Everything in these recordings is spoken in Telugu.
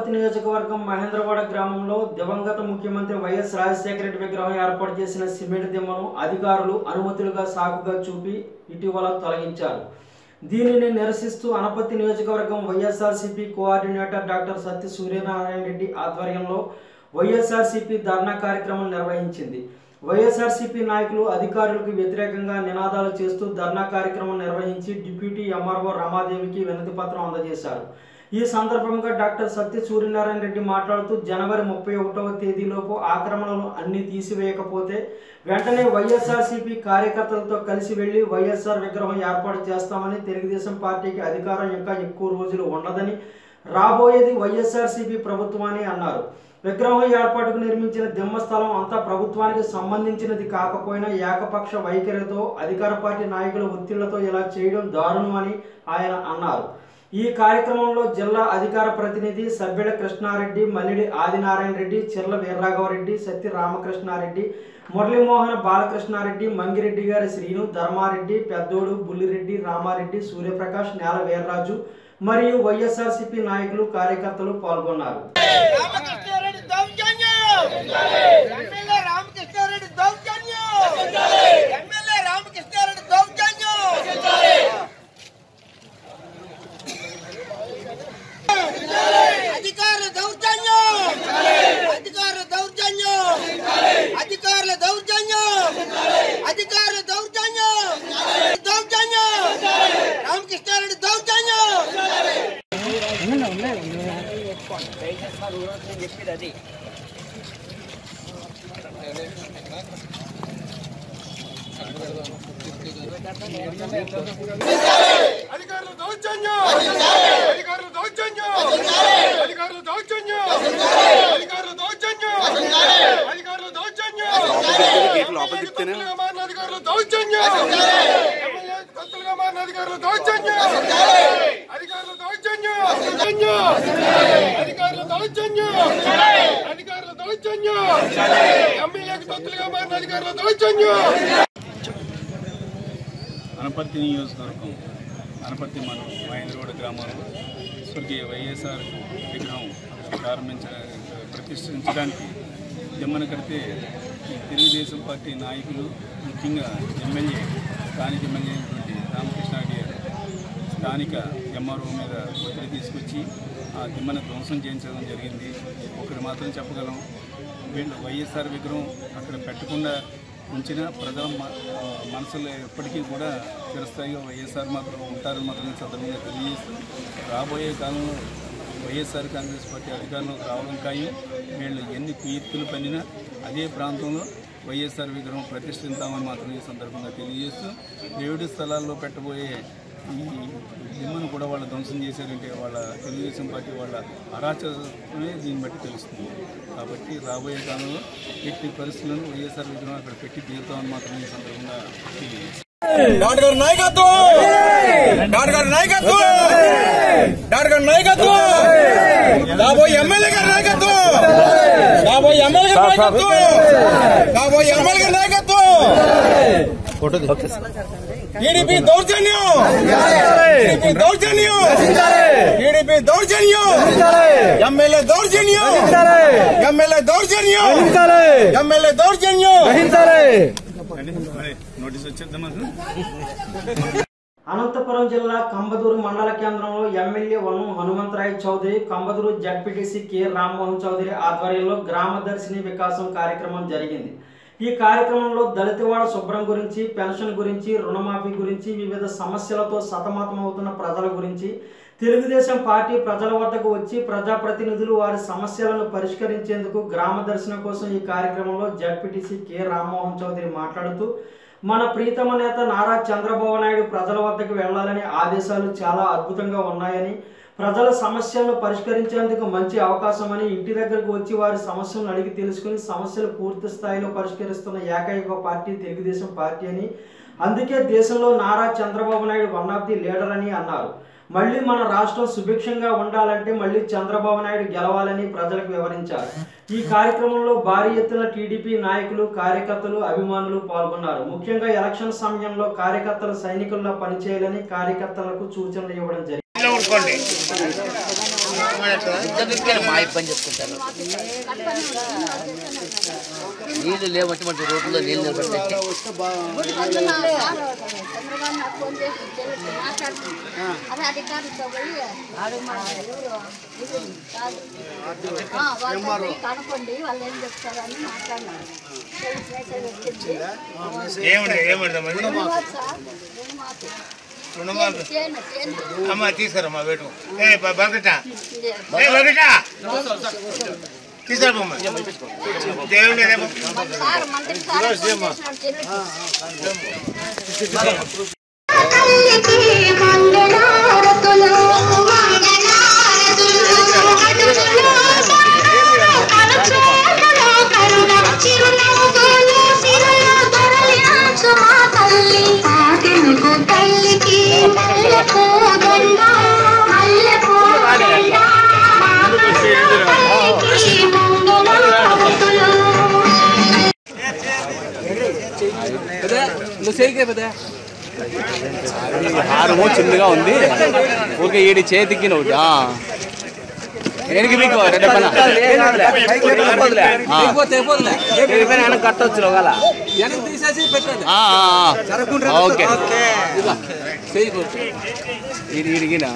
అనపత్తి నియోజకవర్గం మహేంద్రవాడ గ్రామంలో దివంగత ముఖ్యమంత్రి వైఎస్ రాజశేఖర రెడ్డి విగ్రహం ఏర్పాటు చేసిన సిమెంట్ దిమ్మను అధికారులు అనుమతులుగా సాకుగా చూపి ఇటీవల తొలగించారు దీనిని నిరసిస్తూ అనపత్తి నియోజకవర్గం YSRCP coordinator doctor Satya Suryanarayana Reddy ఆధ్వర్యంలో వైఎస్ఆర్సీపీ ధర్నా కార్యక్రమం నిర్వహించింది వైఎస్ఆర్సీపీ నాయకులు అధికారులకు వ్యతిరేకంగా నినాదాలు చేస్తూ ధర్నా కార్యక్రమం నిర్వహించి డిప్యూటీ ఎంఆర్ఓ రమాదేవికి వినతి పత్రం అందజేశారు ఈ సందర్భంగా డాక్టర్ సత్య సూర్యనారాయణ రెడ్డి మాట్లాడుతూ జనవరి ముప్పై ఒకటవ తేదీలోపు ఆక్రమణలు అన్ని తీసివేయకపోతే వెంటనే వైఎస్ఆర్సీపీ కార్యకర్తలతో కలిసి వెళ్లి వైఎస్ఆర్ విగ్రహం ఏర్పాటు చేస్తామని తెలుగుదేశం పార్టీకి అధికారం ఇంకా ఎక్కువ రోజులు ఉండదని రాబోయేది వైఎస్ఆర్సీపీ ప్రభుత్వమని అన్నారు విగ్రహం ఏర్పాటుకు నిర్మించిన దిమ్మ స్థలం అంతా ప్రభుత్వానికి సంబంధించినది కాకపోయినా ఏకపక్ష వైఖరితో అధికార పార్టీ నాయకుల ఒత్తిళ్లతో ఇలా చేయడం దారుణమని ఆయన అన్నారు ఈ కార్యక్రమంలో జిల్లా అధికార ప్రతినిధి సభ్యుల కృష్ణారెడ్డి మల్లిడి ఆదినారాయణ రెడ్డి చిర్ల వీర్రాఘవరెడ్డి సత్య రామకృష్ణారెడ్డి మురళీమోహన బాలకృష్ణారెడ్డి మంగిరెడ్డి గారి శ్రీను ధర్మారెడ్డి పెద్దోడు బుల్లిరెడ్డి రామారెడ్డి సూర్యప్రకాష్ నేల వీర్రాజు మరియు వైఎస్ఆర్సీపీ నాయకులు కార్యకర్తలు పాల్గొన్నారు రామకృష్ణారెడ్డి దౌర్జన్యం ఎమ్మెల్యే రామకృష్ణారెడ్డి దౌర్జన్యం ఎమ్మెల్యే రామకృష్ణారెడ్డి దౌర్జన్యం అధికారుల దౌర్జన్యం అధికారుల దౌర్జన్యం అధికారుల దౌర్జన్యం అధికారుల దౌర్జన్యం దౌర్జన్యం రామకృష్ణారెడ్డి దౌర్జన్యం అధికారులు దౌర్జన్యం అధికారులు దౌర్జన్యం అధికారులు దౌర్జన్యం అధికారులు దౌర్జన్యం అధికారులు దౌర్జన్యం ఎమ్మెల్యే మారిన అధికారులు దౌర్జన్యం ఎమ్మెల్యే కొత్తలుగా మారిన అధికారులు దౌర్జన్యం అధికారులు దౌర్జన్యం అధికారులు దౌర్జన్యం అధికారులు దౌర్జన్యం ఎమ్మెల్యే కొత్తలుగా మారిన అధికారులు దౌర్జన్యం అనపర్తి నియోజకవర్గం అనపర్తి మండలం మహేంద్రగూడ గ్రామంలో స్వర్గీయ వైఎస్ఆర్ విగ్రహం ప్రారంభించ ప్రతిష్ఠించడానికి జమ్మన కడితే ఈ తెలుగుదేశం పార్టీ నాయకులు ముఖ్యంగా ఎమ్మెల్యే స్థానిక ఎమ్మెల్యే అయినటువంటి రామకృష్ణారెడ్డి గారు స్థానిక ఎంఆర్ఓ మీద ఒత్తిడి తీసుకొచ్చి ఆ దిమ్మను ధ్వంసం చేయించడం జరిగింది ఒకటి మాత్రం చెప్పగలం వీళ్ళు వైఎస్ఆర్ విగ్రహం అక్కడ పెట్టకుండా ఉంచిన ప్రజల మ- ఆ, మనసులో ఎప్పటికీ కూడా చిరస్థాయిగా వైఎస్ఆర్ మాత్రం ఉంటారని మాత్రం ఈ సందర్భంగా తెలియజేస్తూ రాబోయే కాలంలో వైఎస్ఆర్ కాంగ్రెస్ పార్టీ అధికారంలోకి రావడం ఖాయం వీళ్ళు ఎన్ని కుయత్తులు పన్నినా అదే ప్రాంతంలో వైఎస్ఆర్ విగ్రహం ప్రతిష్ఠిస్తామని మాత్రం ఈ సందర్భంగా తెలియజేస్తూ దేవుడి స్థలాల్లో పెట్టబోయే ఈ దిమ్మను కూడా వాళ్ళు ధ్వంసం చేశారంటే వాళ్ళ తెలుగుదేశం పార్టీ వాళ్ళ అరాచకమే దీన్ని బట్టి తెలుస్తుంది కాబట్టి రాబోయే కాలంలో ఎట్టి పరిస్థితులను వైఎస్ఆర్ విగ్రహం అక్కడ పెట్టి తీరుతామని మాత్రం ఈ సందర్భంగా తెలియజేస్తాం డాక్టర్ గారి నాయకత్వం డాక్టర్ గారి నాయకత్వం డాక్టర్ గారి నాయకత్వం రాబోయే ఎమ్మెల్యే గారి నాయకత్వం రాబోయే ఎమ్మెల్యే గారి నాయకత్వం రాబోయే ఎమ్మెల్యే గారి నాయకత్వం టీడీపీ దౌర్జన్యం టీడీపీ దౌర్జన్యం టీడీపీ దౌర్జన్యం ఎమ్మెల్యే దౌర్జన్యం ఎమ్మెల్యే దౌర్జన్యం ఎమ్మెల్యే దౌర్జన్యం మరి నోటీస్ వచ్చేద్దాం మాకు అనంతపురం జిల్లా కంబదూరు మండల కేంద్రంలో MLA Vanam Hanumantharaya Chowdary Kambadur ZPTC K Rammohan Chowdary ఆధ్వర్యంలో గ్రామ దర్శిని వికాసం కార్యక్రమం జరిగింది ఈ కార్యక్రమంలో దళితవాడ శుభ్రం గురించి పెన్షన్ గురించి రుణమాఫీ గురించి వివిధ సమస్యలతో సతమతమవుతున్న ప్రజల గురించి తెలుగుదేశం పార్టీ ప్రజల వద్దకు వచ్చి ప్రజాప్రతినిధులు వారి సమస్యలను పరిష్కరించేందుకు గ్రామ దర్శనం కోసం ఈ కార్యక్రమంలో జడ్పీటీసీ కె రామ్మోహన్ చౌదరి మాట్లాడుతూ మన ప్రీతమ నేత నారా చంద్రబాబు నాయుడు ప్రజల వద్దకు వెళ్లాలని ఆదేశాలు చాలా అద్భుతంగా ఉన్నాయని ప్రజల సమస్యలను పరిష్కరించేందుకు మంచి అవకాశమని ఇంటి దగ్గరకు వచ్చి వారి సమస్యలను అడిగి తెలుసుకుని సమస్యలు పూర్తి స్థాయిలో పరిష్కరిస్తున్న ఏకైక పార్టీ తెలుగుదేశం పార్టీ అని అందుకే దేశంలో Nara Chandrababu Naidu one of the leader అని అన్నారు మళ్ళీ మన రాష్ట్రం సుభిక్షంగా ఉండాలంటే మళ్ళీ చంద్రబాబు నాయుడు గెలవాలని ప్రజలకు వివరించారు ఈ కార్యక్రమంలో భారీ ఎత్తున టీడీపీ నాయకులు కార్యకర్తలు అభిమానులు పాల్గొన్నారు ముఖ్యంగా ఎలక్షన్ సమయంలో కార్యకర్తలు సైనికుల్లో పనిచేయాలని కార్యకర్తలకు సూచనలు ఇవ్వడం జరిగింది మా ఇబ్బంది చెప్పుకుంటారు నీళ్లు లేవంటే మనకి రోడ్లో నీళ్ళు నిలబడితే చంద్రబాబు నాకు ఫోన్ చేసి తెలిసి మాట్లాడుతున్నాను అదే అధికారులతో పోయి ఆడు మా ఎవరు ఇది కాదు ఆ, వాళ్ళతో పోయి కనుక్కోండి వాళ్ళు ఏం చెప్తారని మాట్లాడినారు పోలీస్ మెసేజ్ వచ్చింది ఏమిటి ఏమిటి మరి రుణమాఫీ సార్ రుణమాఫీ రుణమాఫీ చేను చేను అమ్మ తీసుకురమ్మా వేటు ఏ బర్గట ఇదే. ఏ బర్గట తీసుకురమ్మా దేవుడి రేపు సార్ మంత్రి సార్ ఫోన్ చేసినాడు చెల్లికి. తల్లికి మంగళారతులు మంగళారతులు అడుగులో అరచేతులో కరుణ చిరునవ్వులు సిరులు తరలించు మా తల్లి ఆటెనుకు తల్లికి మల్లెపూ దండ మల్లెపూ దండ మా తల్లికి మంగళారతులు హారము చిన్నగా ఉంది ఊరికే ఈడి చేతికి నువ్వు ఎనికి మీకు రెడ్డ పైన కట్టొచ్చు ఓకే ఇది ఇడిగిన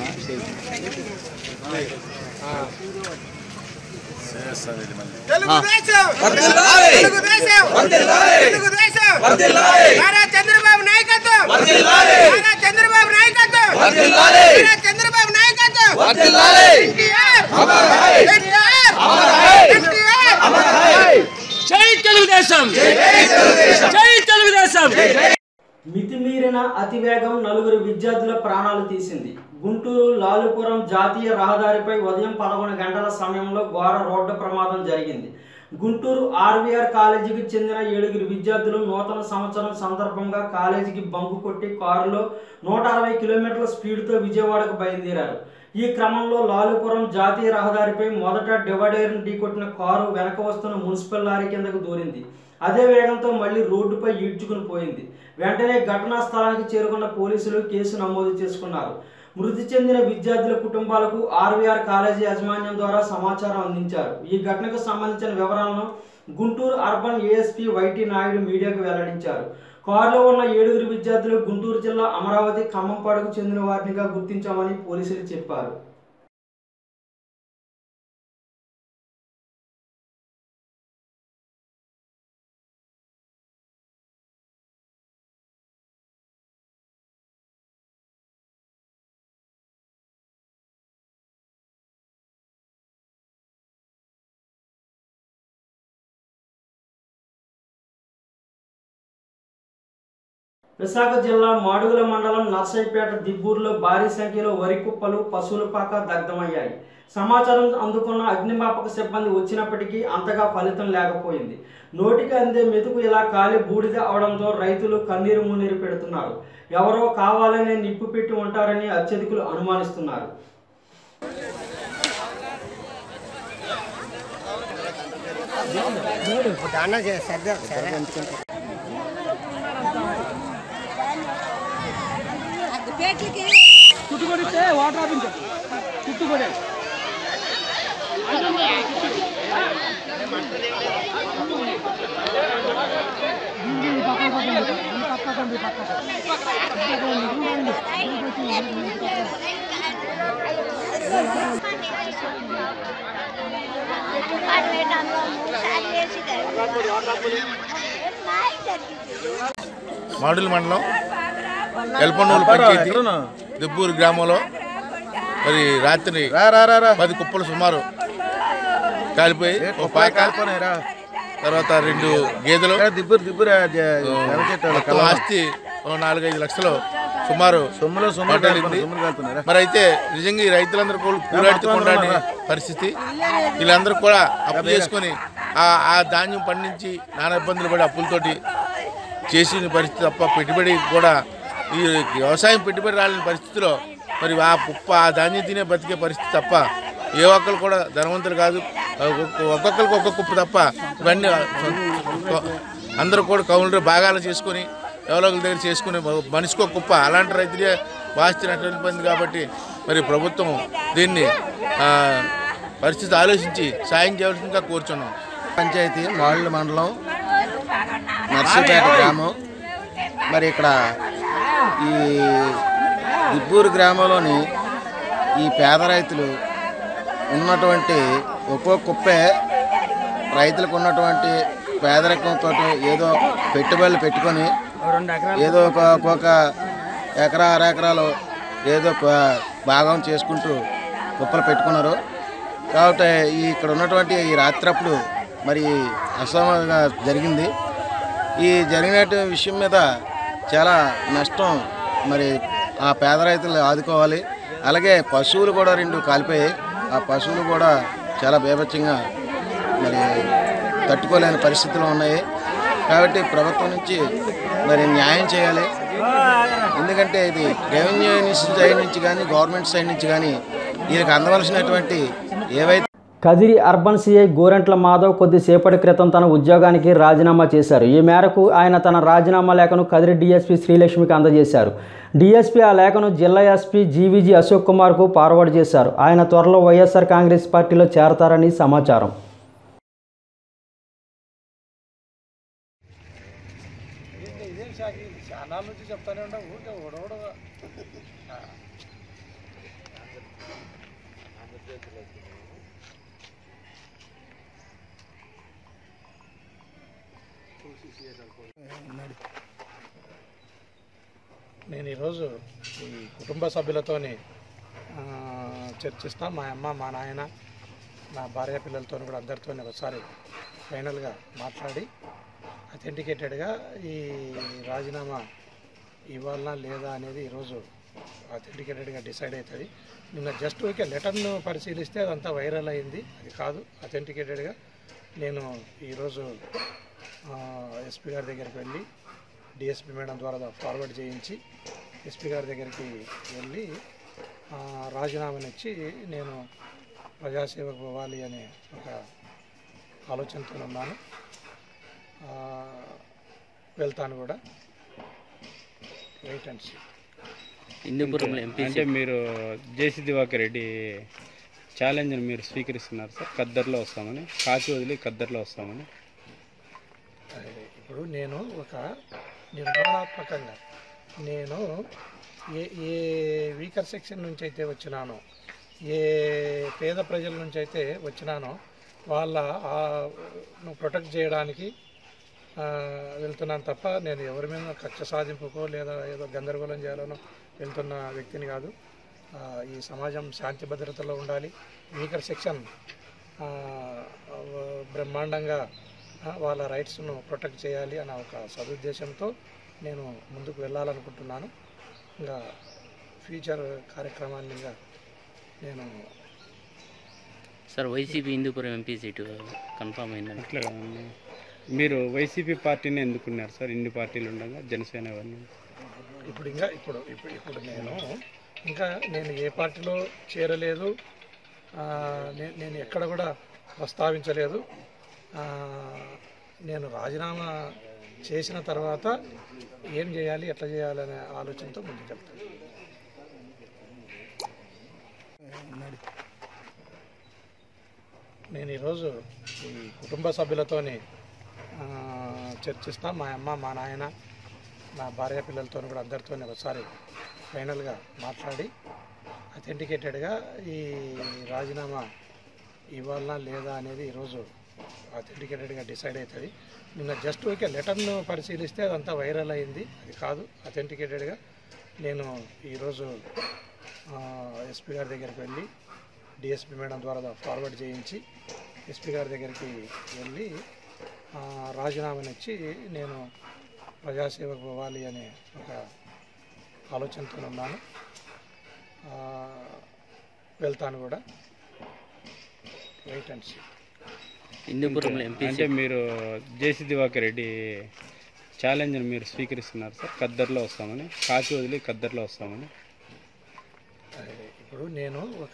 తెలుగుదేశం తెలుగుదేశం తెలుగుదేశం నారా చంద్రబాబు నాయకత్వం నారా చంద్రబాబు నాయకత్వం నారా చంద్రబాబు నాయకత్వం ఎన్టీఆర్ ఎన్టీఆర్ ఎన్టీఆర్ జై తెలుగుదేశం జై తెలుగుదేశం మితిమీరిన అతివేగం నలుగురు విద్యార్థుల ప్రాణాలు తీసింది గుంటూరు లాలుపురం జాతీయ రహదారిపై ఉదయం పదకొండు గంటల సమయంలో ఘోర రోడ్డు ప్రమాదం జరిగింది గుంటూరు ఆర్వీఆర్ కాలేజీకి చెందిన ఏడుగురు విద్యార్థులు నూతన సంవత్సరం సందర్భంగా కాలేజీకి బంకు కొట్టి కారులో నూట అరవై కిలోమీటర్ల స్పీడ్తో విజయవాడకు బయలుదేరారు ఈ క్రమంలో లాలుపురం జాతీయ రహదారిపై మొదట డివైడర్ను ఢీకొట్టిన కారు వెనక వస్తున్న మున్సిపల్ లారీ కిందకు దూరింది అదే వేగంతో మళ్ళీ రోడ్డుపై ఈడ్చుకుని పోయింది వెంటనే ఘటనా స్థలానికి చేరుకున్న పోలీసులు కేసు నమోదు చేసుకున్నారు మృతి చెందిన విద్యార్థుల కుటుంబాలకు ఆర్వీఆర్ కాలేజీ యాజమాన్యం ద్వారా సమాచారం అందించారు ఈ ఘటనకు సంబంధించిన వివరాలను Guntur urban ASP YT Naidu మీడియాకు వెల్లడించారు కారులో ఉన్న ఏడుగురు విద్యార్థులు గుంటూరు జిల్లా అమరావతి ఖమ్మంపాడుకు చెందిన వారినిగా గుర్తించామని పోలీసులు చెప్పారు విశాఖ జిల్లా మాడుగుల మండలం నర్సైపేట దిబ్బూరులో భారీ సంఖ్యలో వరి కుప్పలు పశువుల పాక దగ్ధమయ్యాయి సమాచారం అందుకున్న అగ్నిమాపక సిబ్బంది వచ్చినప్పటికీ అంతగా ఫలితం లేకపోయింది నోటికి అందే మెతుకు ఇలా కాలి బూడిద అవడంతో రైతులు కన్నీరు మున్నీరు పెడుతున్నారు ఎవరో కావాలనే నిప్పు పెట్టి ఉంటారని అత్యధికులు అనుమానిస్తున్నారు మాడుల మండలం ఎల్పనూరు పంచాయతీ దిబ్బూరు గ్రామంలో మరి రాత్రి పది కుప్పలు సుమారు కాలిపోయి ఒక పాక తర్వాత రెండు గేదెలు దిబ్బూరు దిబ్బూరు మొత్తం ఆస్తి ఓ నాలుగైదు లక్షలు సుమారు సొమ్ములో మరి అయితే నిజంగా ఈ రైతులందరూ కూడా కూరాడితే కొనరాని పరిస్థితి వీళ్ళందరూ కూడా అప్పు చేసుకొని ఆ ఆ ధాన్యం పండించి నానా ఇబ్బందులు పడి అప్పులతోటి చేసిన పరిస్థితి తప్ప పెట్టుబడి కూడా ఈ వ్యవసాయం పెట్టుబడి రాలేని పరిస్థితిలో మరి ఆ కుప్ప ఆ ధాన్యం తినే బతికే పరిస్థితి తప్ప ఏ ఒక్కరు కూడా ధనవంతులు కాదు ఒక్కొక్క- ఒక్కొక్కరికి ఒక్కొక్క కుప్ప తప్ప ఇవన్నీ అందరూ కూడా కౌలు భాగాలు చేసుకొని ఎవరో ఒకరి దగ్గర చేసుకునే మనిషికి ఒక కుప్ప అలాంటి రైతులే బాధిస్తున్నట్టు వెళ్ళిపోయింది కాబట్టి మరి ప్రభుత్వం దీన్ని ఆ, పరిస్థితి ఆలోచించి సాయం చేయవలసిందిగా కోరుచున్నాం పంచాయతీ మాళ్ళ మండలం నర్సీపేట గ్రామం మరి ఇక్కడ ఈ దిబ్బూరు గ్రామంలోని ఈ పేద రైతులు ఉన్నటువంటి ఒక్కో కుప్పే రైతులకు ఉన్నటువంటి పేదరికంతో ఏదో పెట్టుబడులు పెట్టుకొని ఏదో ఒక ఒక్కొక్క ఎకరా అర ఎకరాలు ఏదో ఒక భాగం చేసుకుంటూ కుప్పలు పెట్టుకున్నారు కాబట్టి ఈ ఇక్కడ ఉన్నటువంటి ఈ రాత్రప్పుడు మరి అసమంగా జరిగింది ఈ జరిగిన విషయం మీద చాలా నష్టం మరి ఆ పేద రైతులు ఆదుకోవాలి అలాగే పశువులు కూడా రెండు కాలిపోయాయి ఆ పశువులు కూడా చాలా బేభత్సంగా మరి తట్టుకోలేని పరిస్థితులు ఉన్నాయి కాబట్టి ప్రభుత్వం నుంచి మరి న్యాయం చేయాలి ఎందుకంటే ఇది రెవెన్యూ సైడ్ నుంచి కానీ గవర్నమెంట్ సైడ్ నుంచి కానీ వీళ్ళకి అందవలసినటువంటి ఏవైతే కదిరి అర్బన్ సిఐ గోరెంట్ల మాధవ్ కొద్దిసేపటి క్రితం తన ఉద్యోగానికి రాజీనామా చేశారు ఈ మేరకు ఆయన తన రాజీనామా లేఖను కదిరి డీఎస్పీ శ్రీలక్ష్మికి అందజేశారు డీఎస్పీ ఆ లేఖను జిల్లా ఎస్పీ జీవీజీ అశోక్ కుమార్కు ఫార్వర్డ్ చేశారు ఆయన త్వరలో వైఎస్ఆర్ కాంగ్రెస్ పార్టీలో చేరతారని సమాచారం చాలా నుంచి చెప్తానే ఉంటా ఊరికే ఓడోడు నేను ఈరోజు ఈ కుటుంబ సభ్యులతోని ఆ, చర్చిస్తా మా అమ్మ మా నాయన నా భార్య పిల్లలతో కూడా అందరితో ఒకసారి ఫైనల్గా మాట్లాడి అథెంటికేటెడ్గా ఈ రాజీనామా ఇవ్వాలనా లేదా అనేది ఈరోజు అథెంటికేటెడ్గా డిసైడ్ అవుతుంది నిన్న జస్ట్ ఊరికే లెటర్ను పరిశీలిస్తే అదంతా వైరల్ అయింది అది కాదు అథెంటికేటెడ్గా నేను ఈరోజు ఎస్పీ గారి దగ్గరికి వెళ్ళి డిఎస్పీ మేడం ద్వారా ఫార్వర్డ్ చేయించి ఎస్పీ గారి దగ్గరికి వెళ్ళి ఆ, రాజీనామానిచ్చి నేను ప్రజాసేవకు పోవాలి అనే ఒక ఆలోచనతో ఉన్నాను ఆ, వెళ్తాను కూడా వెయిట్ అండ్ సీ హిందూపురంలో ఎంపీ అంటే మీరు జేసీ దివాకర్ రెడ్డి ఛాలెంజ్ని మీరు స్వీకరిస్తున్నారు సార్ ఖద్దర్లో వస్తామని కాచి వదిలి ఖద్దర్లో వస్తామని అదే, ఇప్పుడు నేను ఒక నిర్మాణాత్మకంగా నేను ఏ ఏ వీకర్ సెక్షన్ నుంచి అయితే వచ్చినానో ఏ పేద ప్రజల నుంచి అయితే వచ్చినానో వాళ్ళ ఆ, ను ప్రొటెక్ట్ చేయడానికి ఆ, వెళ్తున్నాను తప్ప నేను ఎవరి మీద కక్ష సాధింపుకో లేదా ఏదో గందరగోళం చేయాలనో వెళ్తున్న వ్యక్తిని కాదు ఆ, ఈ సమాజం శాంతి భద్రతలో ఉండాలి వీకర్ సెక్షన్ ఆ, బ్రహ్మాండంగా ఆ, వాళ్ళ రైట్స్ను ప్రొటెక్ట్ చేయాలి అన్న ఒక సదుద్దేశంతో నేను ముందుకు వెళ్ళాలనుకుంటున్నాను ఇంకా ఫ్యూచర్ కార్యక్రమాన్ని ఇంకా నేను sir YCP Hindupuram MP seat confirm అయిందండి అట్లా కాదండి. మీరు వైసీపీ పార్టీని ఎందుకున్నారు సార్ ఇన్ని పార్టీలు ఉండగా జనసేన అవన్నీ ఇప్పుడు ఇంకా ఇప్పుడు ఇప్పుడు ఇప్పుడు నేను ఇంకా నేను ఏ పార్టీలో చేరలేదు ఆ, నే- నేను ఎక్కడ కూడా ప్రస్తావించలేదు ఆ, నేను రాజీనామా చేసిన తర్వాత ఏం చేయాలి ఎట్లా చేయాలి అనే ఆలోచనతో ముందుకెళ్తాను నేను ఈరోజు ఈ కుటుంబ సభ్యులతోని ఆ, చర్చిస్తా మా అమ్మ మా నాయన నా భార్య పిల్లలతో కూడా అందరితో ఒకసారి ఫైనల్గా మాట్లాడి అథెంటికేటెడ్గా ఈ రాజీనామా ఇవ్వాలనా లేదా అనేది ఈరోజు అథెంటికేటెడ్గా డిసైడ్ అవుతుంది నిన్న జస్ట్ ఊరికే లెటర్ను పరిశీలిస్తే అదంతా వైరల్ అయింది అది కాదు అథెంటికేటెడ్గా నేను ఈరోజు ఎస్పీ గారి దగ్గరికి వెళ్ళి డిఎస్పీ మేడం ద్వారా ఫార్వర్డ్ చేయించి ఎస్పీ గారి దగ్గరికి వెళ్ళి ఆ, రాజీనామానిచ్చి నేను ప్రజాసేవకు పోవాలి అనే ఒక ఆలోచనతో ఉన్నాను ఆ, వెళ్తాను కూడా వెయిట్ అండ్ సీ హిందూపురంలో ఎంపీ అంటే మీరు జేసీ దివాకర్ రెడ్డి ఛాలెంజ్ని మీరు స్వీకరిస్తున్నారు సార్ ఖద్దర్లో వస్తామని కాచి వదిలి ఖద్దర్లో వస్తామని అదే, ఇప్పుడు నేను ఒక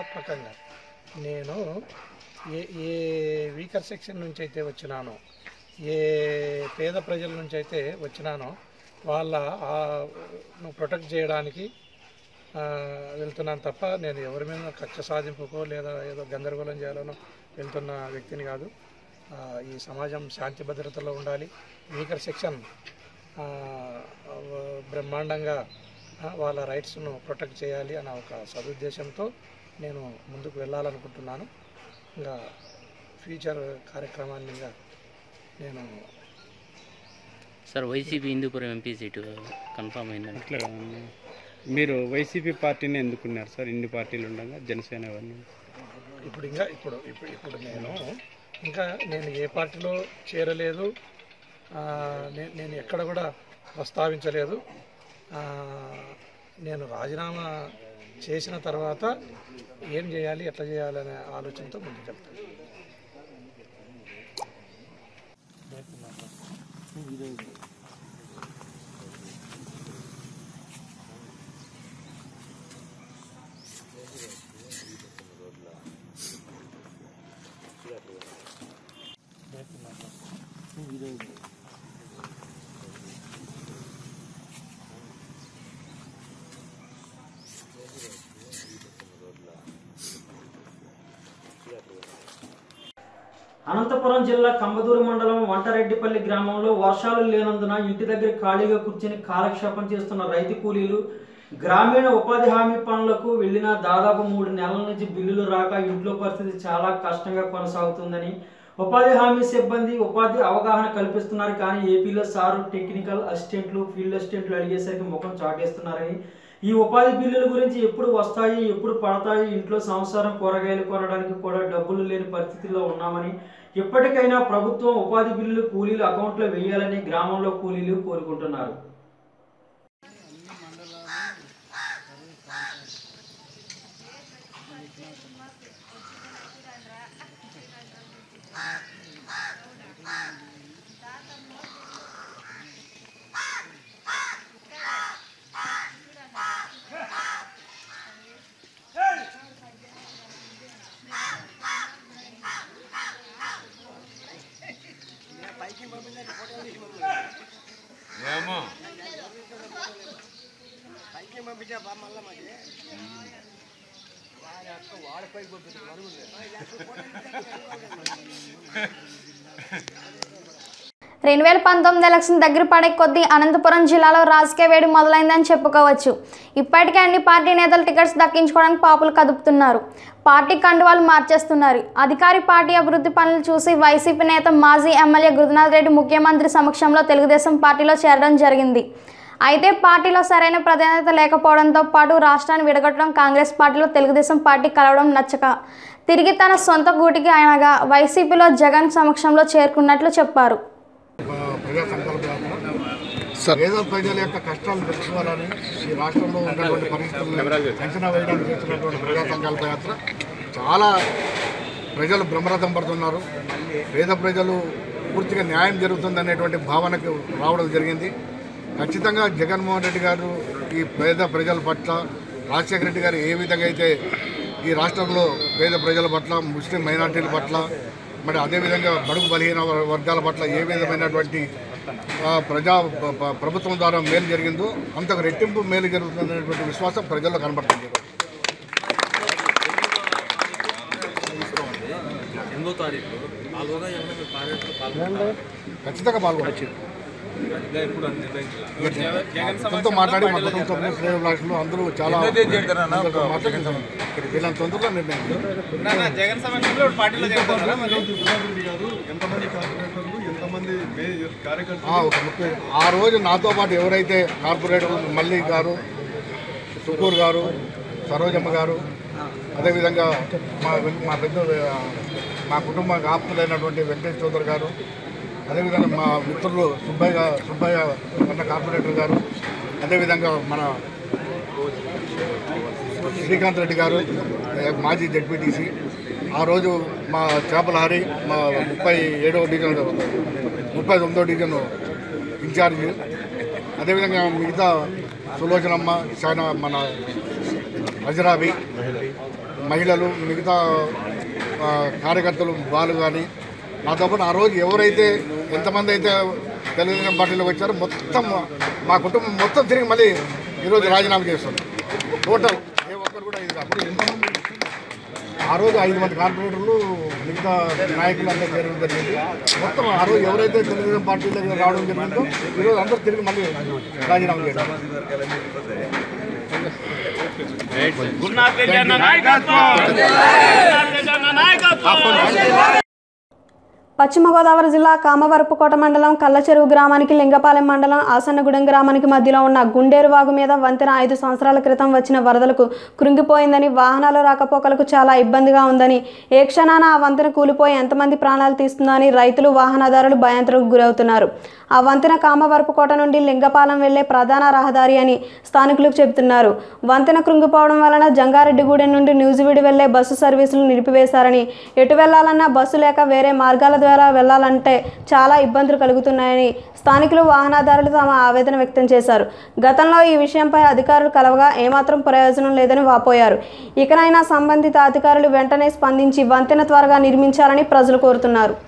నిర్మాణాత్మకంగా నేను ఏ ఏ వీకర్ సెక్షన్ నుంచి అయితే వచ్చినానో ఏ పేద ప్రజల నుంచి అయితే వచ్చినానో వాళ్ళ ఆ- ను ప్రొటెక్ట్ చేయడానికి ఆ, వెళ్తున్నాను తప్ప నేను ఎవరి మీద కక్ష సాధింపుకో లేదా ఏదో గందరగోళం చేయాలనో వెళ్తున్న వ్యక్తిని కాదు ఆ, ఈ సమాజం శాంతి భద్రతలో ఉండాలి వీకర్ సెక్షన్ ఆ, బ్రహ్మాండంగా ఆ, వాళ్ళ రైట్స్ను ప్రొటెక్ట్ చేయాలి అన్న ఒక సదుద్దేశంతో నేను ముందుకు వెళ్ళాలనుకుంటున్నాను ఇంకా ఫ్యూచర్ కార్యక్రమాన్ని ఇంకా నేను sir YCP Hindupuram MP seat confirm అయిందని అట్లా కాదండి. మీరు వైసీపీ పార్టీని ఎందుకున్నారు సార్ ఇన్ని పార్టీలు ఉండగా జనసేన ఎవరిని ఇప్పుడు ఇంకా ఇప్పుడు ఇప్పుడు ఇప్పుడు నేను ఇంకా నేను ఏ పార్టీలో చేరలేదు ఆ, నే- నేను ఎక్కడ కూడా ప్రస్తావించలేదు ఆ, నేను రాజీనామా చేసిన తర్వాత ఏం చేయాలి ఎట్లా చేయాలి అనే ఆలోచనతో ముందుకు వెళ్తాను అనంతపురం జిల్లా కంబదూరు మండలం వంటరెడ్డిపల్లి గ్రామంలో వర్షాలు లేనందున ఇంటి దగ్గర ఖాళీగా కూర్చొని కాలక్షేపం చేస్తున్న రైతు కూలీలు గ్రామీణ ఉపాధి హామీ పనులకు వెళ్ళిన దాదాపు మూడు నెలల నుంచి బిల్లులు రాక ఇంట్లో పరిస్థితి చాలా కష్టంగా కొనసాగుతుందని ఉపాధి హామీ సిబ్బంది ఉపాధి అవగాహన కల్పిస్తున్నారు కానీ ఏపీలో సారు టెక్నికల్ అసిస్టెంట్లు ఫీల్డ్ అసిస్టెంట్లు అడిగేసరికి ముఖం చాటేస్తున్నారని ఈ ఉపాధి బిల్లుల గురించి ఎప్పుడు వస్తాయి ఎప్పుడు పడతాయి ఇంట్లో సంవత్సరం కూరగాయలు కొనడానికి కూడా డబ్బులు లేని పరిస్థితిలో ఉన్నామని ఎప్పటికైనా ప్రభుత్వం ఉపాధి బిల్లులు కూలీలు అకౌంట్లో వేయాలని గ్రామంలో కూలీలు కోరుకుంటున్నారు ఏమో రెండు వేల పంతొమ్మిది ఎలక్షన్ దగ్గర పడే కొద్దీ అనంతపురం జిల్లాలో రాజకీయ వేడి మొదలైందని చెప్పుకోవచ్చు ఇప్పటికే అన్ని పార్టీ నేతలు టికెట్స్ దక్కించుకోవడానికి పాపులు కదుపుతున్నారు పార్టీ కండువాలు మార్చేస్తున్నారు అధికారి పార్టీ అభివృద్ధి పనులు చూసి వైసీపీ నేత మాజీ ఎమ్మెల్యే గురునాథ్ రెడ్డి ముఖ్యమంత్రి సమక్షంలో తెలుగుదేశం పార్టీలో చేరడం జరిగింది అయితే పార్టీలో సరైన ప్రాధాన్యత లేకపోవడంతో పాటు రాష్ట్రాన్ని విడగొట్టడం కాంగ్రెస్ పార్టీలో తెలుగుదేశం పార్టీ కలవడం నచ్చక తిరిగి తన సొంత గూటికి ఆయనగా వైసీపీలో జగన్ సమక్షంలో చేరుకున్నట్లు చెప్పారు ప్రజా సంకల్ప యాత్ర పేద ప్రజల యొక్క కష్టాలు తెలుసుకోవాలని ఈ రాష్ట్రంలో ఉన్నటువంటి పరిస్థితులను అంచనా వేయడానికి చేస్తున్నటువంటి ప్రజా సంకల్ప యాత్ర చాలా ప్రజలు బ్రహ్మరథం పడుతున్నారు పేద ప్రజలు పూర్తిగా న్యాయం జరుగుతుంది అనేటువంటి భావనకు రావడం జరిగింది ఖచ్చితంగా జగన్మోహన్ రెడ్డి గారు ఈ పేద ప్రజల పట్ల రాజశేఖర రెడ్డి గారు ఏ విధంగా అయితే ఈ రాష్ట్రంలో పేద ప్రజల పట్ల ముస్లిం మైనార్టీల పట్ల మరి అదేవిధంగా బడుగు బలహీన వర్గాల పట్ల ఏ విధమైనటువంటి ఆ, ప్రజా ప- ప- ప్రభుత్వం ద్వారా మేలు జరిగిందో అంతకు రెట్టింపు మేలు జరుగుతుందనేటువంటి విశ్వాసం ప్రజల్లో కనబడుతుంది ఎనిమిదో తారీఖు ఆలోగా ఏమైనా మీరు కార్యక్రమంలో పాల్గొంటారా? ఖచ్చితంగా పాల్గొనవచ్చు ఇంకా ఎప్పుడు అని నిర్ణయించాలా? తనతో మాట్లాడి మా కుటుంబ సభ్యులు శ్రేయోభిలాషులు అందరూ చాలా ఎన్నో తేదీ చేరుతారన్నా? అందరితో మాట్లాడి వీళ్ళని తొందరలో నిర్ణయం నాన్న, జగన్ సమక్షంలో ఇప్పుడు పార్టీలో చేరుతారా మరి? ఎంతమంది కార్పొరేటర్లు ఎంతమంది మేయర్ కార్యకర్తలు ఆ, ఒక ముఖ్య ఆ రోజు నాతో పాటు ఎవరైతే కార్పొరేటర్ మల్లి గారు సుకూర్ గారు సరోజమ్మ గారు అదేవిధంగా మా వెం- మా పెద్ద ఆ, మా కుటుంబ ఆప్తులైనటువంటి వెంకటేష్ చౌదరి గారు అదేవిధంగా మా మిత్రులు సుబ్బయ్య గా- సుబ్బయ్య అన్న కార్పొరేటర్ గారు అదేవిధంగా మన శ్రీకాంత్ రెడ్డి గారు ఏ, మాజీ జడ్పీటీసీ ఆ రోజు మా చేపల హరి మా ముప్పై ఏడవ డివిజన్ ముప్పై తొమ్మిదో డివిజన్ ఇన్ఛార్జ్ అదేవిధంగా మిగతా సులోచనమ్మ చాలా మన హజరాబి మహిళలు మిగతా ఆ, కార్యకర్తలు వాళ్ళు కానీ నాతో పాటు ఆ రోజు ఎవరైతే ఎంతమంది అయితే తెలుగుదేశం పార్టీలోకి వచ్చారో మొత్తం మా కుటుంబం మొత్తం తిరిగి మళ్ళీ ఈరోజు రాజీనామా చేస్తుంది టోటల్ ఏ ఒక్కరు కూడా ఇది కాదు ఎంతమంది ఆ రోజు ఐదు మంది కార్పొరేటర్లు మిగతా నాయకులు అందరూ చేరడం జరిగింది మొత్తం ఆ రోజు ఎవరైతే తెలుగుదేశం పార్టీ దగ్గర రావడం జరిగిందో ఈరోజు అందరూ తిరిగి మళ్ళీ రాజీనామా చేయడం పశ్చిమ గోదావరి జిల్లా కామవరపుకోట మండలం కల్లచెరువు గ్రామానికి లింగపాలెం మండలం ఆసన్నగూడెం గ్రామానికి మధ్యలో ఉన్న గుండేరు వాగు మీద వంతెన ఐదు సంవత్సరాల క్రితం వచ్చిన వరదలకు కృంగిపోయిందని వాహనాల రాకపోకలకు చాలా ఇబ్బందిగా ఉందని ఏ క్షణాన ఆ వంతెన కూలిపోయి ఎంతమంది ప్రాణాలు తీస్తుందని రైతులు వాహనదారులు భయాంతరకు గురవుతున్నారు ఆ వంతెన కామవరపుకోట నుండి లింగపాలెం వెళ్లే ప్రధాన రహదారి అని స్థానికులకు చెబుతున్నారు వంతెన కృంగిపోవడం వలన జంగారెడ్డిగూడెం నుండి న్యూజివీడి వెళ్లే బస్సు సర్వీసులు నిలిపివేశారని ఎటు వెళ్లాలన్నా బస్సు లేక వేరే మార్గాల ద్వారా వెళ్లాలంటే చాలా ఇబ్బందులు కలుగుతున్నాయని స్థానికులు వాహనదారులు తమ ఆవేదన వ్యక్తం చేశారు గతంలో ఈ విషయంపై అధికారులు కలవగా ఏమాత్రం ప్రయోజనం లేదని వాపోయారు ఇకనైనా సంబంధిత అధికారులు వెంటనే స్పందించి వంతెన త్వరగా నిర్మించాలని ప్రజలు కోరుతున్నారు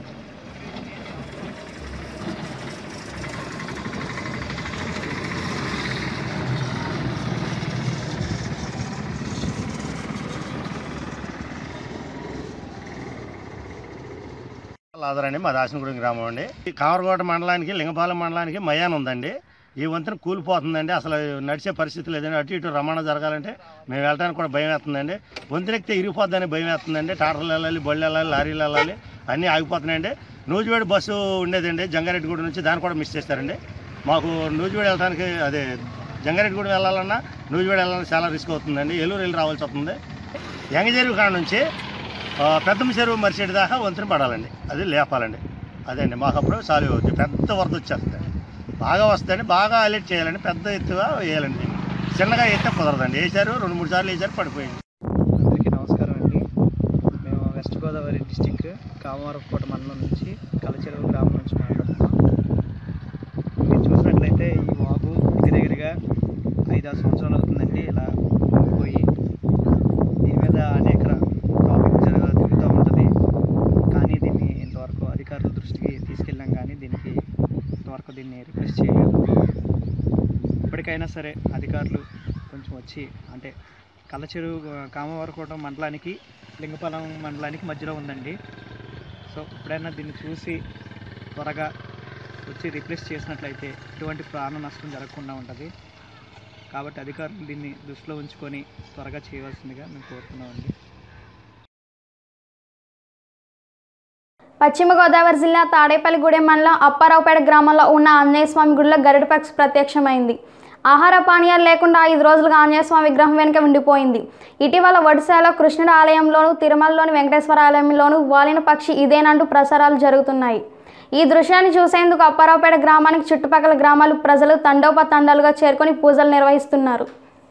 లాదరండి మా దాసనగూడెం గ్రామం అండి ఈ కామరకోట మండలానికి లింగపాలెం మండలానికి మయాన్ ఉందండి ఈ వంతెన కూలిపోతుందండి అసలు నడిచే పరిస్థితి లేదండి అటు ఇటు రవాణా జరగాలంటే మేము వెళ్ళడానికి కూడా భయం వేస్తుందండి వంతెన ఎక్కితే ఇరిగిపోద్దని భయం వేస్తుందండి టాటర్లు వెళ్ళాలి బళ్ళు వెళ్ళాలి లారీలు వెళ్ళాలి అన్నీ ఆగిపోతున్నాయండి నూజివేడి బస్సు ఉండేదండి జంగారెడ్డిగూడ నుంచి దాన్ని కూడా మిస్ చేస్తారండి మాకు నూజివేడి వెళ్ళడానికి అదే జంగారెడ్డిగూడ వెళ్ళాలన్నా నూజివేడి వెళ్ళాలన్నా చాలా రిస్క్ అవుతుందండి ఏలూరు వెళ్ళి రావాల్సి వస్తుంది యంగజెరువు కాడ నుంచి ఆ, పెద్దమ్మ చెరువు మరిచేటి దాకా వంతెన పడాలండి అది లేపాలండి అదే అండి మాకు అప్పుడు సాల్వ్ అవుతుంది పెద్ద వరద వచ్చేస్తుంది బాగా వస్తుందండి బాగా అలర్ట్ చేయాలండి పెద్ద ఎత్తుగా వేయాలండి చిన్నగా అయితే కుదరదండి వేసారు రెండు మూడు సార్లు వేసారు పడిపోయింది అందరికీ నమస్కారం అండి మేము వెస్ట్ గోదావరి డిస్టిక్ కామవరపుకోట మండలం నుంచి కలచెరువు గ్రామం నుంచి మాట్లాడుతున్నాం మీరు చూసినట్లయితే ఈ వాగు దగ్గర దగ్గరగా ఐదు ఆరు సంవత్సరాలు అవుతుందండి ఇలా పోయి దీని మీద అనేక టాపిక్ జరగ తిరుగుతూ ఉంటుంది కానీ దీన్ని ఇంతవరకు అధికారుల దృష్టికి తీసుకెళ్ళాం కానీ దీనికి ఇంతవరకు దీన్ని రిక్వెస్ట్ చేయలేదు ఇప్పటికైనా సరే అధికారులు కొంచెం వచ్చి అంటే కల్లచెరు కామవరకోట మండలానికి లింగపాలెం మండలానికి మధ్యలో ఉందండి సో ఎప్పుడైనా దీన్ని చూసి త్వరగా వచ్చి రిప్లేస్ చేసినట్లయితే ఎటువంటి ప్రాణ నష్టం జరగకుండా ఉంటుంది కాబట్టి అధికారులు దీన్ని దృష్టిలో ఉంచుకొని త్వరగా చేయవలసిందిగా మేము కోరుతున్నామండి పశ్చిమ గోదావరి జిల్లా తాడేపల్లిగూడెం మండలం అప్పారావుపేట గ్రామంలో ఉన్న ఆంజనేయ స్వామి గుడిలో గరుడ పక్షి ప్రత్యక్షమైంది ఆహార పానీయాలు లేకుండా ఐదు రోజులుగా ఆంజనేయ స్వామి విగ్రహం వెనుక ఉండిపోయింది ఇటీవల ఒడిశాలో కృష్ణుడి ఆలయంలోను తిరుమలలోని వెంకటేశ్వర ఆలయంలోను వాలిన పక్షి ఇదేనంటూ ప్రసారాలు జరుగుతున్నాయి ఈ దృశ్యాన్ని చూసేందుకు అప్పారావుపేట గ్రామానికి చుట్టుపక్కల గ్రామాలు ప్రజలు తండోపతండాలుగా చేరుకొని పూజలు నిర్వహిస్తున్నారు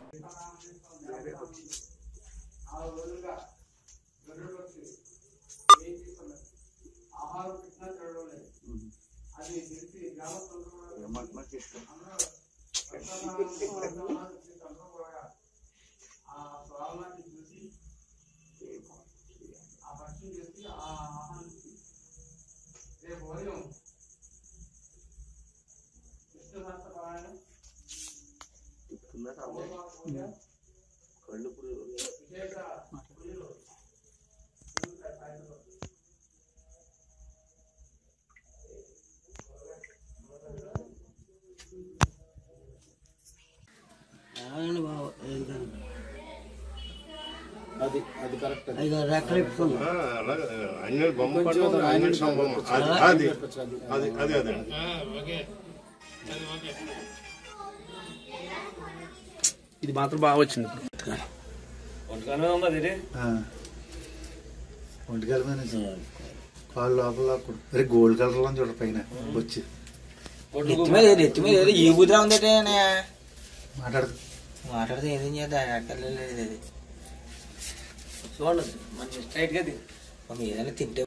అది అది కరెక్ట్ ఐదు రెక్కలు ఇప్పుతుంది అన్ని బొమ్మ పట్టు అన్ని బొమ్మ అది అది అది అది అది ఇది మాత్రం బాగా వచ్చింది ఒంటికాల మీద నుంచి కాళ్ళు లోపల లాక్కుడు. అరే గోల్డ్ కలర్ లో చూడ పైన వచ్చి నెత్తి మీద నెత్తి మీద ఏదో ఏ బుద్ధిరా ఉందటే మాట్లాడదు మాట్లాడితే ఏదేం చేద్దా అక్కర్లేదు అది చూడండి మంచి స్ట్రైట్ గా దిగు. మనం ఏదైనా తింటే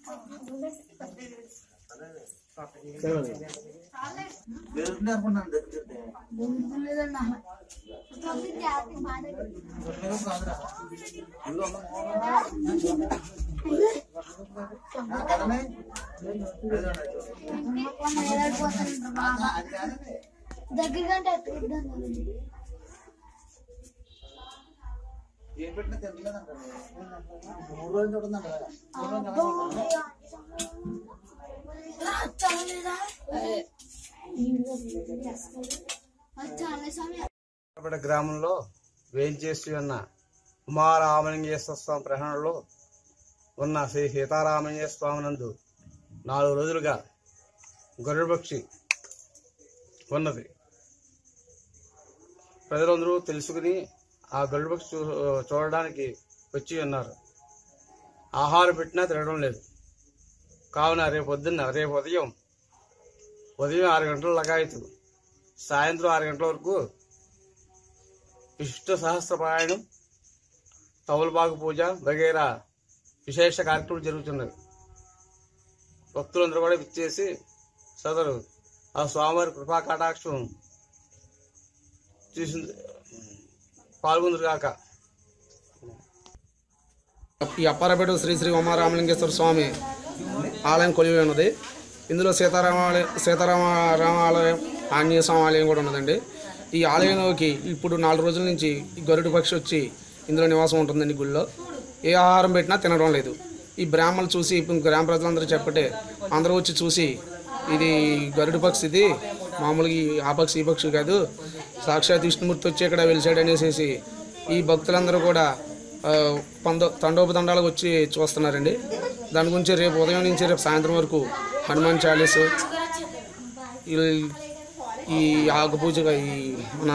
దగ్గర కంటే ఎత్తుకుంటాను ఏం పెట్టినా తినలేదంట మూడు రోజులు చూడండి పేట గ్రామంలో వేయించేసి ఉన్న ఉమారామలింగేశ్వర స్వామి ప్రహణలో ఉన్న శ్రీ సీతారామలింగేశ్వర స్వామి నందు నాలుగు రోజులుగా గరుడ పక్షి ఉన్నది ప్రజలందరూ తెలుసుకుని ఆ గరుడ పక్షి చూ- చూడడానికి వచ్చి ఉన్నారు ఆహారం పెట్టినా తినడం లేదు కావున రేపు పొద్దున్న రేపు ఉదయం ఉదయం ఆరు గంటల లగాయతు సాయంత్రం ఆరు గంటల వరకు విశిష్ట సహస్ర పారాయణం తౌలబాగు పూజ వగైరా విశేష కార్యక్రమాలు జరుగుతున్నవి భక్తులందరూ కూడా విచ్చేసి సదరు ఆ స్వామివారి కృపా కటాక్షం చూసి పాల్గొందరు కాక ఈ అప్పారపేట శ్రీ శ్రీ ఉమారామలింగేశ్వర స్వామి ఆలయం కొలివి ఉన్నది ఇందులో సీతారామ సీతారామ రామ ఆలయం ఆంజనేయ స్వామి ఆలయం కూడా ఉన్నదండి ఈ ఆలయంలోకి ఇప్పుడు నాలుగు రోజుల నుంచి ఈ గరుడు పక్షి వచ్చి ఇందులో నివాసం ఉంటుందండి గుళ్ళో ఏ ఆహారం పెట్టినా తినడం లేదు ఈ బ్రాహ్మణులు చూసి ఇప్పుడు గ్రామ ప్రజలందరూ చెప్పటే అందరూ వచ్చి చూసి ఇది గరుడు పక్షి ఇది మామూలుగా ఈ ఆ పక్షి ఈ పక్షి కాదు సాక్షాత్ విష్ణుమూర్తి వచ్చి ఇక్కడ వెలిసాడు అనేసి ఈ భక్తులందరూ కూడా ఆ, పందో తండోపతండాలకు వచ్చి చూస్తున్నారండి దాని గురించి రేపు ఉదయం నుంచి రేపు సాయంత్రం వరకు హనుమాన్ చాలీసు ఈ- ఈ ఆకు పూజ ఈ మన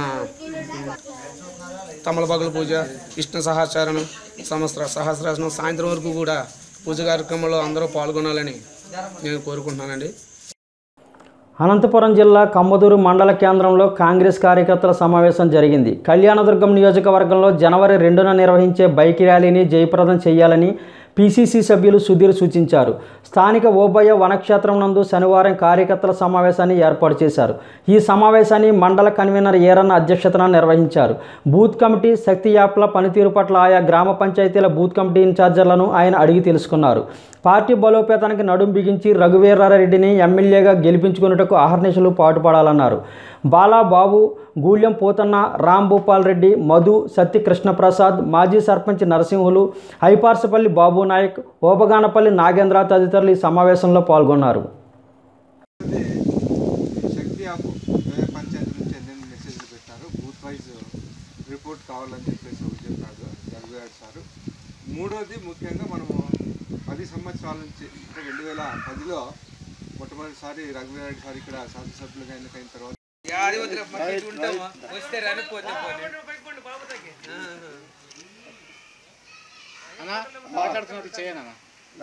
తమలపాకుల పూజ విష్ణు సహస్రానం సమస్త సహస్రాసనం సాయంత్రం వరకు కూడా పూజ కార్యక్రమంలో అందరూ పాల్గొనాలని నేను కోరుకుంటున్నానండి అనంతపురం జిల్లా కమ్మదూరు మండల కేంద్రంలో కాంగ్రెస్ కార్యకర్తల సమావేశం జరిగింది కళ్యాణదుర్గం నియోజకవర్గంలో జనవరి రెండున నిర్వహించే బైక్ ర్యాలీని జయప్రదం చేయాలని పీసీసీ సభ్యులు సుధీర్ సూచించారు స్థానిక ఓబయ్య వనక్షేత్రం నందు శనివారం కార్యకర్తల సమావేశాన్ని ఏర్పాటు చేశారు ఈ సమావేశాన్ని మండల కన్వీనర్ ఏరన్న అధ్యక్షతన నిర్వహించారు బూత్ కమిటీ శక్తి యాప్ల పనితీరు పట్ల ఆయా గ్రామ పంచాయతీల బూత్ కమిటీ ఇన్ఛార్జీలను ఆయన అడిగి తెలుసుకున్నారు పార్టీ బలోపేతానికి నడుం బిగించి రఘువీరారెడ్డిని ఎమ్మెల్యేగా గెలిపించుకున్నట్టుకు అహర్నిశలు పాటుపడాలన్నారు బాలా బాబు గూళ్యం పోతన్న రామ్ భూపాల్ రెడ్డి మధు సత్య కృష్ణప్రసాద్ మాజీ సర్పంచ్ నరసింహులు హైపార్సపల్లి బాబు నాయక్ ఓపగానపల్లి నాగేంద్ర తదితరులు ఈ సమావేశంలో పాల్గొన్నారు శక్తి యాప్ వేరే పంచాయతీ నుంచి ఎన్నెన్ని మెసేజ్లు పెట్టారు బూత్ వైజ్ రిపోర్ట్ కావాలని చెప్పేసి ఒకటి చెప్పాడు జగన్ సార్ మూడోది ముఖ్యంగా మనము పది సంవత్సరాల నుంచి అంటే రెండు వేల పదిలో మొట్టమొదటిసారి రఘువీరెడ్డి సార్ ఇక్కడ శాసనసభ్యులుగా ఎన్నికైన తర్వాత వస్తే రాని పోతే పోనీ మాట్లాడుతున్నట్టు చేయనా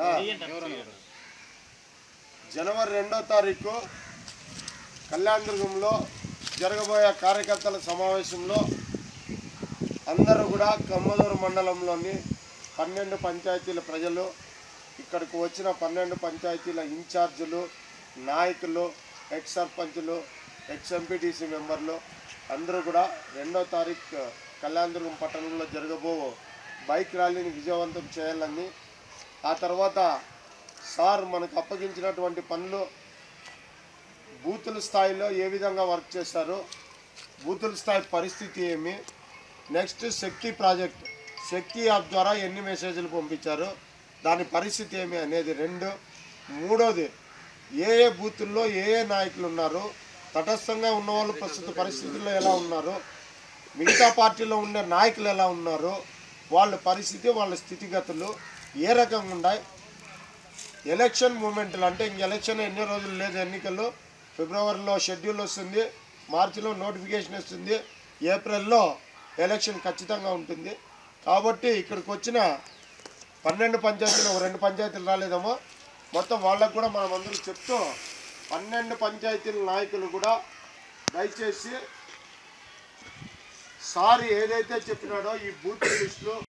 జనవరి రెండో తారీఖు కళ్యాణదుర్గంలో జరగబోయే కార్యకర్తల సమావేశంలో అందరూ కూడా కమ్మదూరు మండలంలోని పన్నెండు పంచాయతీల ప్రజలు ఇక్కడికి వచ్చిన పన్నెండు పంచాయతీల ఇన్ఛార్జీలు నాయకులు ఎక్స్ సర్పంచులు ఎక్స్ ఎంపీటీసీ మెంబర్లు అందరూ కూడా రెండో తారీఖు కళ్యాణదుర్గం పట్టణంలో జరగబో బైక్ ర్యాలీని విజయవంతం చేయాలని ఆ తర్వాత సార్ మనకు అప్పగించినటువంటి పనులు బూతుల స్థాయిలో ఏ విధంగా వర్క్ చేశారో బూతుల స్థాయి పరిస్థితి ఏమి next Shakti project Shakti app ద్వారా ఎన్ని మెసేజ్లు పంపించారు దాని పరిస్థితి ఏమి అనేది రెండు మూడోది ఏ ఏ బూతుల్లో ఏ ఏ నాయకులు ఉన్నారు తటస్థంగా ఉన్నవాళ్ళు ప్రస్తుత పరిస్థితుల్లో ఎలా ఉన్నారు మిగతా పార్టీలో ఉండే నాయకులు ఎలా ఉన్నారు వాళ్ళ పరిస్థితి వాళ్ళ స్థితిగతులు ఏ రకంగా ఉన్నాయి ఎలక్షన్ మూమెంట్లు అంటే ఇంక ఎలక్షన్ ఎన్ని రోజులు లేదు ఎన్నికలు ఫిబ్రవరిలో షెడ్యూల్ వస్తుంది మార్చిలో నోటిఫికేషన్ వస్తుంది ఏప్రిల్లో ఎలక్షన్ ఖచ్చితంగా ఉంటుంది కాబట్టి ఇక్కడికి వచ్చిన పన్నెండు పంచాయతీలు ఒక రెండు పంచాయతీలు రాలేదేమో మొత్తం వాళ్ళకు కూడా మనం అందరూ చెప్తూ పన్నెండు పంచాయతీల నాయకులు కూడా దయచేసి సార్ ఏదైతే చెప్పినాడో ఈ బూత్ లిస్టులో